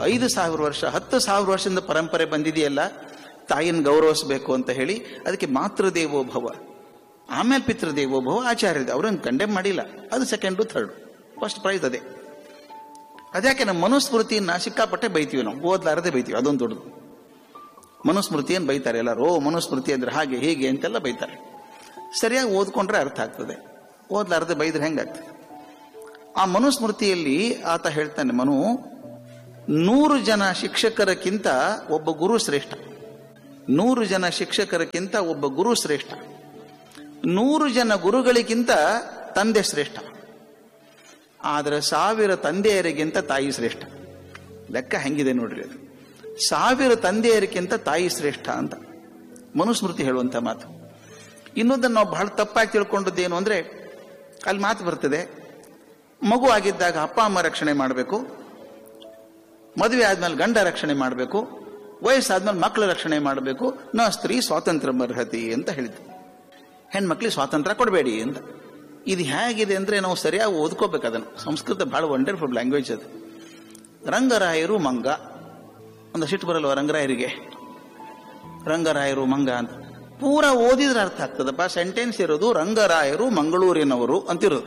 ಐದು ಸಾವಿರ ವರ್ಷ ಹತ್ತು ಸಾವಿರ ವರ್ಷದಿಂದ ಪರಂಪರೆ ಬಂದಿದೆಯಲ್ಲ ತಾಯಿನ ಗೌರವಿಸಬೇಕು ಅಂತ ಹೇಳಿ ಅದಕ್ಕೆ ಮಾತೃದೇವೋ ಭವ ಆಮೇಲೆ ಪಿತೃದೇವೋ ಭವ ಆಚಾರ್ಯ ಅವ್ರನ್ನ ಕಂಡೆಮ್ ಮಾಡಿಲ್ಲ ಅದು ಸೆಕೆಂಡು ಥರ್ಡ್ ಫಸ್ಟ್ ಪ್ರೈಸ್ ಅದೇ ಅದ್ಯಾಕೆ ನಮ್ಮ ಮನುಸ್ಮೃತಿಯನ್ನ ಸಿಕ್ಕಾಪಟ್ಟೆ ಬೈತೀವಿ ನಾವು ಓದ್ಲಾರದೆ ಬೈತೀವಿ ಅದೊಂದು ದೊಡ್ಡದು ಮನುಸ್ಮೃತಿಯನ್ನು ಬೈತಾರೆ ಎಲ್ಲರೂ ಓ ಮನುಸ್ಮೃತಿ ಅಂದ್ರೆ ಹಾಗೆ ಹೀಗೆ ಅಂತೆಲ್ಲ ಬೈತಾರೆ ಸರಿಯಾಗಿ ಓದ್ಕೊಂಡ್ರೆ ಅರ್ಥ ಆಗ್ತದೆ ಓದ್ಲಾರದೆ ಬೈದ್ರೆ ಹೆಂಗಾಗ್ತದೆ ಆ ಮನುಸ್ಮೃತಿಯಲ್ಲಿ ಆತ ಹೇಳ್ತಾನೆ ಮನು ನೂರು ಜನ ಶಿಕ್ಷಕರಕ್ಕಿಂತ ಒಬ್ಬ ಗುರು ಶ್ರೇಷ್ಠ ನೂರು ಜನ ಶಿಕ್ಷಕರಕ್ಕಿಂತ ಒಬ್ಬ ಗುರು ಶ್ರೇಷ್ಠ ನೂರು ಜನ ಗುರುಗಳಿಗಿಂತ ತಂದೆ ಶ್ರೇಷ್ಠ ಆದರೆ ಸಾವಿರ ತಂದೆಯರಿಗಿಂತ ತಾಯಿ ಶ್ರೇಷ್ಠ ಲೆಕ್ಕ ಹೆಂಗಿದೆ ನೋಡ್ರಿ ಅದು ಸಾವಿರ ತಂದೆಯರಿಗಿಂತ ತಾಯಿ ಶ್ರೇಷ್ಠ ಅಂತ ಮನುಸ್ಮೃತಿ ಹೇಳುವಂತ ಮಾತು ಇನ್ನೊಂದನ್ನು ನಾವು ಬಹಳ ತಪ್ಪಾಗಿ ತಿಳ್ಕೊಂಡದ್ದೇನು ಅಂದ್ರೆ ಅಲ್ಲಿ ಮಾತು ಬರ್ತದೆ ಮಗು ಆಗಿದ್ದಾಗ ಅಪ್ಪ ಅಮ್ಮ ರಕ್ಷಣೆ ಮಾಡಬೇಕು ಮದುವೆ ಆದ್ಮೇಲೆ ಗಂಡ ರಕ್ಷಣೆ ಮಾಡಬೇಕು ವಯಸ್ಸಾದ್ಮೇಲೆ ಮಕ್ಕಳ ರಕ್ಷಣೆ ಮಾಡಬೇಕು ನ ಸ್ತ್ರೀ ಸ್ವಾತಂತ್ರ್ಯ ಅರ್ಹತಿ ಅಂತ ಹೇಳಿದ್ರು ಹೆಣ್ಮಕ್ಳಿಗೆ ಸ್ವಾತಂತ್ರ್ಯ ಕೊಡಬೇಡಿ ಅಂತ ಇದು ಹೇಗಿದೆ ಅಂದ್ರೆ ನಾವು ಸರಿಯಾಗಿ ಓದ್ಕೋಬೇಕು ಅದನ್ನು ಸಂಸ್ಕೃತ ಬಹಳ ವಂಡರ್ಫುಲ್ ಲ್ಯಾಂಗ್ವೇಜ್ ಅದು ರಂಗರಾಯರು ಮಂಗ ಒಂದು ಸಿಟ್ಟು ಬರಲ್ವ ರಂಗರಾಯರಿಗೆ ರಂಗರಾಯರು ಮಂಗ ಅಂತ ಪೂರ ಓದಿದ್ರೆ ಅರ್ಥ ಆಗ್ತದಪ್ಪ ಸೆಂಟೆನ್ಸ್ ಇರೋದು ರಂಗರಾಯರು ಮಂಗಳೂರಿನವರು ಅಂತಿರೋದು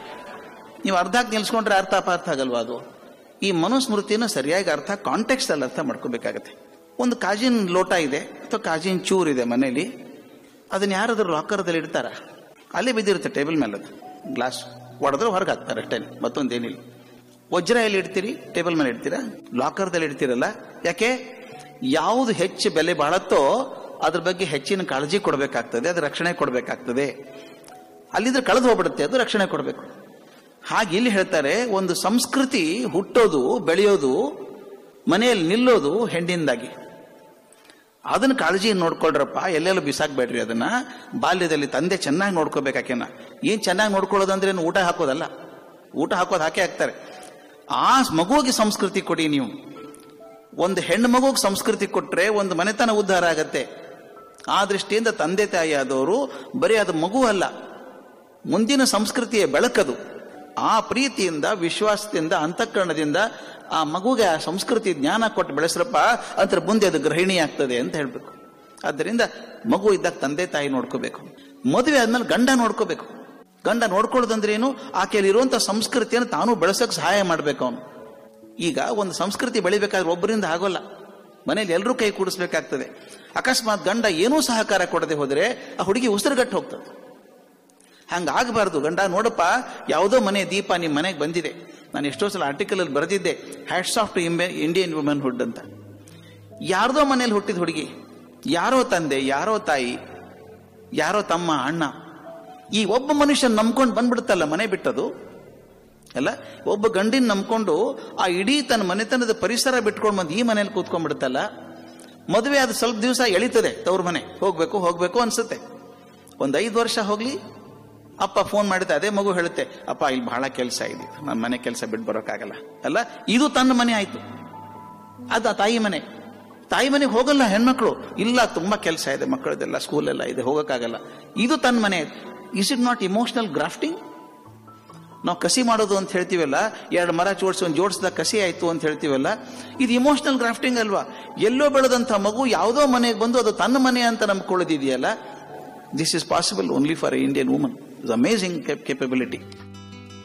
ನೀವು ಅರ್ಧಕ್ಕೆ ನಿಲ್ಸ್ಕೊಂಡ್ರೆ ಅರ್ಥ ಅಪಾರ್ಥ ಆಗಲ್ವಾ ಅದು ಈ ಮನುಸ್ಮೃತಿನ ಸರಿಯಾಗಿ ಅರ್ಥ ಕಾಂಟೆಕ್ಸ್ಟ್ ಅಲ್ಲಿ ಅರ್ಥ ಮಾಡ್ಕೋಬೇಕಾಗತ್ತೆ ಒಂದು ಕಾಜಿನ ಲೋಟ ಇದೆ ಅಥವಾ ಕಾಜಿನ ಚೂರ್ ಇದೆ ಮನೇಲಿ ಅದನ್ನ ಯಾರಾದ್ರೂ ಲಾಕರ್ದಲ್ಲಿ ಇಡ್ತಾರ ಅಲ್ಲೇ ಬಿದ್ದಿರುತ್ತೆ ಟೇಬಲ್ ಮೇಲೆ ಅದು ಗ್ಲಾಸ್ ಒಡೆದ್ರೆ ಹೊರಗೆ ಹಾಕ್ತಾರೆ ಅಷ್ಟೇ ಮತ್ತೊಂದೇನಿಲ್ಲ ವಜ್ರ ಎಲ್ಲಿ ಇಡ್ತೀರಿ ಟೇಬಲ್ ಮೇಲೆ ಇಡ್ತೀರಾ ಲಾಕರ್ದಲ್ಲಿ ಇಡ್ತೀರಲ್ಲ ಯಾಕೆ ಯಾವುದು ಹೆಚ್ಚು ಬೆಲೆ ಬಾಳತ್ತೋ ಅದ್ರ ಬಗ್ಗೆ ಹೆಚ್ಚಿನ ಕಾಳಜಿ ಕೊಡಬೇಕಾಗ್ತದೆ ಅದು ರಕ್ಷಣೆ ಕೊಡಬೇಕಾಗ್ತದೆ ಅಲ್ಲಿದ್ರೆ ಕಳೆದು ಹೋಗ್ಬಿಡುತ್ತೆ ಅದು ರಕ್ಷಣೆ ಕೊಡಬೇಕು ಹಾಗೆ ಇಲ್ಲಿ ಹೇಳ್ತಾರೆ ಒಂದು ಸಂಸ್ಕೃತಿ ಹುಟ್ಟೋದು ಬೆಳೆಯೋದು ಮನೆಯಲ್ಲಿ ನಿಲ್ಲೋದು ಹೆಣ್ಣಿಂದಾಗಿ ಅದನ್ನ ಕಾಳಜಿ ನೋಡ್ಕೊಳ್ರಪ್ಪ ಎಲ್ಲೆಲ್ಲೂ ಬಿಸಾಕ್ಬೇಡ್ರಿ ಅದನ್ನ ಬಾಲ್ಯದಲ್ಲಿ ತಂದೆ ಚೆನ್ನಾಗಿ ನೋಡ್ಕೋಬೇಕಾಕೆನ ಏನ್ ಚೆನ್ನಾಗಿ ನೋಡ್ಕೊಳ್ಳೋದು ಅಂದ್ರೆ ಏನು ಊಟ ಹಾಕೋದಲ್ಲ ಊಟ ಹಾಕೋದು ಹಾಕೇ ಹಾಕ್ತಾರೆ ಆ ಮಗುವಿಗೆ ಸಂಸ್ಕೃತಿ ಕೊಡಿ ನೀವು ಒಂದು ಹೆಣ್ಣು ಮಗುಗೆ ಸಂಸ್ಕೃತಿ ಕೊಟ್ರೆ ಒಂದು ಮನೆತನ ಉದ್ಧಾರ ಆಗತ್ತೆ ಆ ದೃಷ್ಟಿಯಿಂದ ತಂದೆ ತಾಯಿ ಆದವರು ಬರೀ ಅದು ಮಗು ಅಲ್ಲ ಮುಂದಿನ ಸಂಸ್ಕೃತಿಯ ಬೆಳಕದು ಆ ಪ್ರೀತಿಯಿಂದ ವಿಶ್ವಾಸದಿಂದ ಅಂತಃಕರಣದಿಂದ ಆ ಮಗುಗೆ ಆ ಸಂಸ್ಕೃತಿ ಜ್ಞಾನ ಕೊಟ್ಟು ಬೆಳೆಸ್ರಪ್ಪ ಅದ್ರ ಮುಂದೆ ಅದು ಗೃಹಿಣಿ ಆಗ್ತದೆ ಅಂತ ಹೇಳ್ಬೇಕು ಆದ್ದರಿಂದ ಮಗು ಇದ್ದಾಗ ತಂದೆ ತಾಯಿ ನೋಡ್ಕೋಬೇಕು ಮದುವೆ ಆದ್ಮೇಲೆ ಗಂಡ ನೋಡ್ಕೋಬೇಕು ಗಂಡ ನೋಡ್ಕೊಳ್ಳೋದಂದ್ರೆ ಏನು ಆಕೆಯಲ್ಲಿ ಇರುವಂತ ಸಂಸ್ಕೃತಿಯನ್ನು ತಾನು ಬೆಳೆಸೋಕೆ ಸಹಾಯ ಮಾಡ್ಬೇಕು ಅವನು ಈಗ ಒಂದು ಸಂಸ್ಕೃತಿ ಬೆಳಿಬೇಕಾದ್ರೆ ಒಬ್ಬರಿಂದ ಆಗೋಲ್ಲ ಮನೇಲಿ ಎಲ್ಲರೂ ಕೈ ಕೂಡಿಸ್ಬೇಕಾಗ್ತದೆ ಅಕಸ್ಮಾತ್ ಗಂಡ ಏನೂ ಸಹಕಾರ ಕೊಡದೆ ಹೋದ್ರೆ ಆ ಹುಡುಗಿ ಉಸಿರುಗಟ್ಟು ಹೋಗ್ತದೆ ಹಂಗಾಗಬಾರ್ದು ಗಂಡ ನೋಡಪ್ಪ ಯಾವುದೋ ಮನೆ ದೀಪ ನಿಮ್ಮ ಮನೆಗೆ ಬಂದಿದೆ ನಾನು ಎಷ್ಟೋ ಸಲ ಆರ್ಟಿಕಲ್ ಅಲ್ಲಿ ಬರೆದಿದ್ದೆ hats off to Indian womanhood ಅಂತ ಯಾರ್ದೋ ಮನೇಲಿ ಹುಟ್ಟಿದ ಹುಡುಗಿ ಯಾರೋ ತಂದೆ ಯಾರೋ ತಾಯಿ ಯಾರೋ ತಮ್ಮ ಅಣ್ಣ ಈ ಒಬ್ಬ ಮನುಷ್ಯ ನಂಬ್ಕೊಂಡು ಬಂದ್ಬಿಡುತ್ತಲ್ಲ ಮನೆ ಬಿಟ್ಟದು ಅಲ್ಲ ಒಬ್ಬ ಗಂಡಿನ ನಂಬ್ಕೊಂಡು ಆ ಇಡೀ ತನ್ನ ಮನೆತನದ ಪರಿಸರ ಬಿಟ್ಕೊಂಡು ಬಂದು ಈ ಮನೇಲಿ ಕೂತ್ಕೊಂಡ್ಬಿಡುತ್ತಲ್ಲ ಮದುವೆ ಆದ ಸ್ವಲ್ಪ ದಿವಸ ಎಳಿತದೆ ತವ್ರ ಮನೆ ಹೋಗ್ಬೇಕು ಹೋಗ್ಬೇಕು ಅನ್ಸುತ್ತೆ ಒಂದ್ ಐದು ವರ್ಷ ಹೋಗ್ಲಿ ಅಪ್ಪ ಫೋನ್ ಮಾಡಿದ್ರೆ ಅದೇ ಮಗು ಹೇಳುತ್ತೆ ಅಪ್ಪ ಇಲ್ಲಿ ಬಹಳ ಕೆಲಸ ಇದೆ ನನ್ನ ಮನೆ ಕೆಲಸ ಬಿಟ್ಟು ಬರೋಕ್ಕಾಗಲ್ಲ ಅಲ್ಲ ಇದು ತನ್ನ ಮನೆ ಆಯ್ತು ಅದ ತಾಯಿ ಮನೆ ತಾಯಿ ಮನೆಗೆ ಹೋಗಲ್ಲ ಹೆಣ್ಮಕ್ಳು ಇಲ್ಲ ತುಂಬಾ ಕೆಲಸ ಇದೆ ಮಕ್ಕಳದೆಲ್ಲ ಸ್ಕೂಲ್ ಎಲ್ಲ ಇದೆ ಹೋಗಕ್ಕಾಗಲ್ಲ ಇದು ತನ್ನ ಮನೆ is it not emotional grafting ನಾವು ಕಸಿ ಮಾಡೋದು ಅಂತ ಹೇಳ್ತೀವಲ್ಲ ಎರಡು ಮರ ಜೋಡಿಸಿ ಒಂದು ಜೋಡಿಸಿದ ಕಸಿ ಆಯ್ತು ಅಂತ ಹೇಳ್ತೀವಲ್ಲ ಇದು ಇಮೋಷನಲ್ ಗ್ರಾಫ್ಟಿಂಗ್ ಅಲ್ವಾ ಎಲ್ಲೋ ಬೆಳೆದಂತ ಮಗು ಯಾವುದೋ ಮನೆಗೆ ಬಂದು ಅದು ತನ್ನ ಮನೆ ಅಂತ ನಂಬ್ಕೊಳ್ಳೋದಿದೆಯಲ್ಲ this is possible only for Indian woman is amazing capability